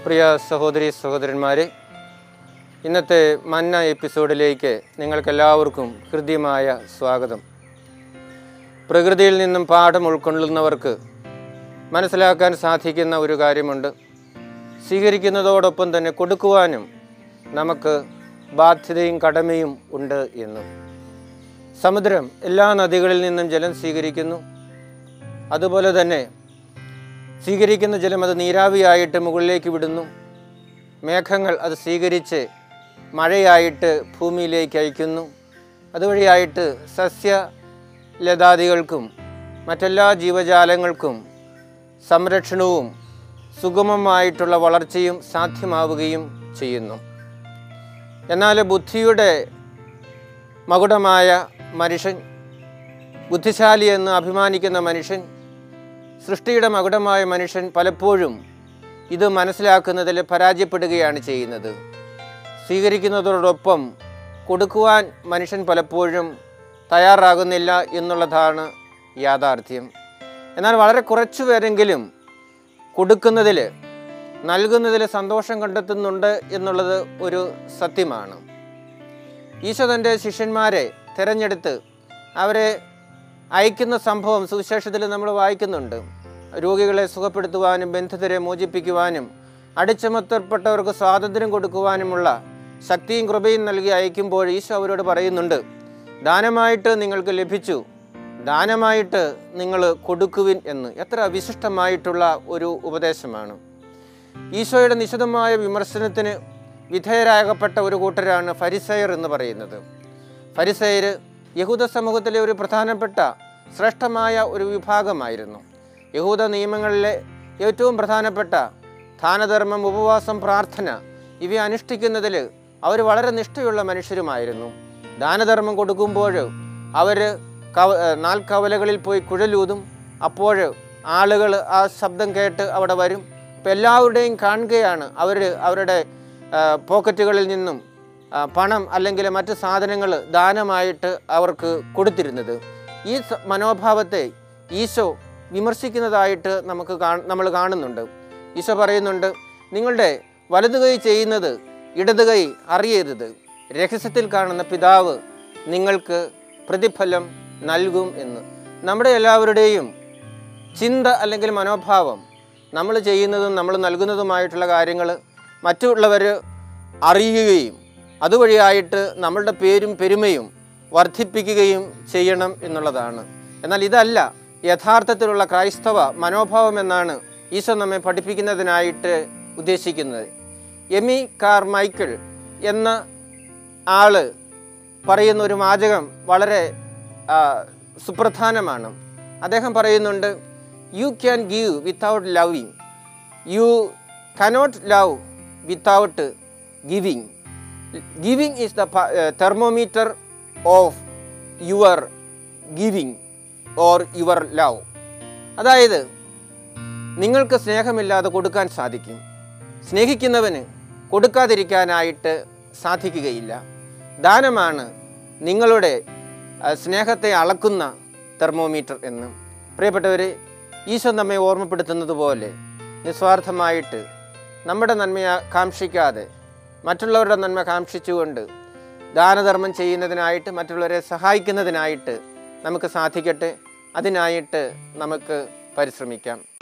പ്രിയ സഹോദരി സഹോദരന്മാരെ ഇന്നത്തെ മന്ന എപ്പിസോഡിലേക്ക് നിങ്ങൾക്കെല്ലാവർക്കും ഹൃദ്യമായ സ്വാഗതം പ്രകൃതിയിൽ നിന്നും പാഠം ഉൾക്കൊള്ളുന്നവർക്ക് മനസ്സിലാക്കാൻ സാധിക്കുന്ന ഒരു കാര്യമുണ്ട് സ്വീകരിക്കുന്നതോടൊപ്പം തന്നെ കൊടുക്കുവാനും നമുക്ക് ബാധ്യതയും കടമയും ഉണ്ട് എന്ന് സമുദ്രം എല്ലാ നദികളിൽ നിന്നും ജലം സ്വീകരിക്കുന്നു അതുപോലെ തന്നെ സ്വീകരിക്കുന്ന ജലം അത് നീരാവിയായിട്ട് മുകളിലേക്ക് വിടുന്നു മേഘങ്ങൾ അത് സ്വീകരിച്ച് മഴയായിട്ട് ഭൂമിയിലേക്ക് അയക്കുന്നു അതുവഴിയായിട്ട് സസ്യ ലതാദികൾക്കും മറ്റെല്ലാ ജീവജാലങ്ങൾക്കും സംരക്ഷണവും സുഗമമായിട്ടുള്ള വളർച്ചയും സാധ്യമാവുകയും ചെയ്യുന്നു എന്നാൽ ബുദ്ധിയുടെ മകുടമായ മനുഷ്യൻ ബുദ്ധിശാലി എന്ന് അഭിമാനിക്കുന്ന മനുഷ്യൻ സൃഷ്ടിയുടെ മകുടമായ മനുഷ്യൻ പലപ്പോഴും ഇത് മനസ്സിലാക്കുന്നതിൽ പരാജയപ്പെടുകയാണ് ചെയ്യുന്നത് സ്വീകരിക്കുന്നതോടൊപ്പം കൊടുക്കുവാൻ മനുഷ്യൻ പലപ്പോഴും തയ്യാറാകുന്നില്ല എന്നുള്ളതാണ് യാഥാർത്ഥ്യം എന്നാൽ വളരെ കുറച്ചു പേരെങ്കിലും കൊടുക്കുന്നതിൽ നൽകുന്നതിൽ സന്തോഷം കണ്ടെത്തുന്നുണ്ട് എന്നുള്ളത് ഒരു സത്യമാണ് ഈശോ തൻ്റെ ശിഷ്യന്മാരെ തിരഞ്ഞെടുത്ത് അവരെ അയക്കുന്ന സംഭവം സുവിശേഷത്തിൽ നമ്മൾ വായിക്കുന്നുണ്ട് രോഗികളെ സുഖപ്പെടുത്തുവാനും ബന്ധിതരെ മോചിപ്പിക്കുവാനും അടിച്ചമർത്തപ്പെട്ടവർക്ക് സ്വാതന്ത്ര്യം കൊടുക്കുവാനുമുള്ള ശക്തിയും കൃപയും നൽകി അയക്കുമ്പോൾ ഈശോ അവരോട് പറയുന്നുണ്ട് ദാനമായിട്ട് നിങ്ങൾക്ക് ലഭിച്ചു ദാനമായിട്ട് നിങ്ങൾ കൊടുക്കുവിൻ എന്ന് എത്ര വിശിഷ്ടമായിട്ടുള്ള ഒരു ഉപദേശമാണ് ഈശോയുടെ നിശിതമായ വിമർശനത്തിന് വിധേയരാകപ്പെട്ട ഒരു കൂട്ടരാണ് ഫരിസയർ എന്ന് പറയുന്നത് ഫരിസയർ യഹൂദ സമൂഹത്തിലെ ഒരു പ്രധാനപ്പെട്ട ശ്രേഷ്ഠമായ ഒരു വിഭാഗമായിരുന്നു യഹൂദ നിയമങ്ങളിലെ ഏറ്റവും പ്രധാനപ്പെട്ട ദാനധർമ്മം ഉപവാസം പ്രാർത്ഥന ഇവ അനുഷ്ഠിക്കുന്നതിൽ അവർ വളരെ നിഷ്ഠയുള്ള മനുഷ്യരുമായിരുന്നു ദാനധർമ്മം കൊടുക്കുമ്പോൾ അവർ കവ നാൽക്കവലകളിൽ പോയി കുഴലൂതും അപ്പോൾ ആളുകൾ ആ ശബ്ദം കേട്ട് അവിടെ വരും അപ്പം എല്ലാവരുടെയും കാണുകയാണ് അവർ അവരുടെ ആ, പോക്കറ്റുകളിൽ നിന്നും ആ, പണം അല്ലെങ്കിൽ മറ്റ് സാധനങ്ങൾ ദാനമായിട്ട് അവർക്ക് കൊടുത്തിരുന്നത് ഈ സ- മനോഭാവത്തെ ഈശോ വിമർശിക്കുന്നതായിട്ട് നമുക്ക് കാ നമ്മൾ കാണുന്നുണ്ട് ഈശോ പറയുന്നുണ്ട് നിങ്ങളുടെ വലതു കൈ ചെയ്യുന്നത് ഇടത് കൈ അറിയരുത് രഹസ്യത്തിൽ കാണുന്ന പിതാവ് നിങ്ങൾക്ക് പ്രതിഫലം നൽകും എന്ന് നമ്മുടെ എല്ലാവരുടെയും ചിന്ത അല്ലെങ്കിൽ മനോഭാവം നമ്മൾ ചെയ്യുന്നതും നമ്മൾ നൽകുന്നതുമായിട്ടുള്ള കാര്യങ്ങൾ മറ്റുള്ളവർ അറിയുകയും അതുവഴിയായിട്ട് നമ്മളുടെ പേരും പെരുമയും വർദ്ധിപ്പിക്കുകയും ചെയ്യണം എന്നുള്ളതാണ് എന്നാൽ ഇതല്ല യഥാർത്ഥത്തിലുള്ള ക്രൈസ്തവ മനോഭാവം എന്നാണ് ഈശോ നമ്മെ പഠിപ്പിക്കുന്നതിനായിട്ട് ഉദ്ദേശിക്കുന്നത് എമി കാർ മൈക്കിൾ എന്ന ആള് പറയുന്ന ഒരു വാചകം വളരെ ആ, സുപ്രധാനമാണ് അദ്ദേഹം പറയുന്നുണ്ട് you can give without loving you cannot love without giving giving is the thermometer of your giving or your love അതായത് നിങ്ങൾക്ക് സ്നേഹമില്ലാതെ കൊടുക്കാൻ സാധിക്കും സ്നേഹിക്കുന്നവന് കൊടുക്കാതിരിക്കാനായിട്ട് സാധിക്കുകയില്ല ദാനമാണ് നിങ്ങളുടെ ആ, സ്നേഹത്തെ അളക്കുന്ന തെർമോമീറ്റർ എന്ന് പ്രിയപ്പെട്ടവരെ ഈശോ നമ്മെ ഓർമ്മപ്പെടുത്തുന്നത് പോലെ നിസ്വാർത്ഥമായിട്ട് നമ്മുടെ നന്മയെ കാക്ഷിക്കാതെ മറ്റുള്ളവരുടെ നന്മ കാക്ഷിച്ചുകൊണ്ട് ദാനധർമ്മം ചെയ്യുന്നതിനായിട്ട് മറ്റുള്ളവരെ സഹായിക്കുന്നതിനായിട്ട് നമുക്ക് സാധിക്കട്ടെ അതിനായിട്ട് നമുക്ക് പരിശ്രമിക്കാം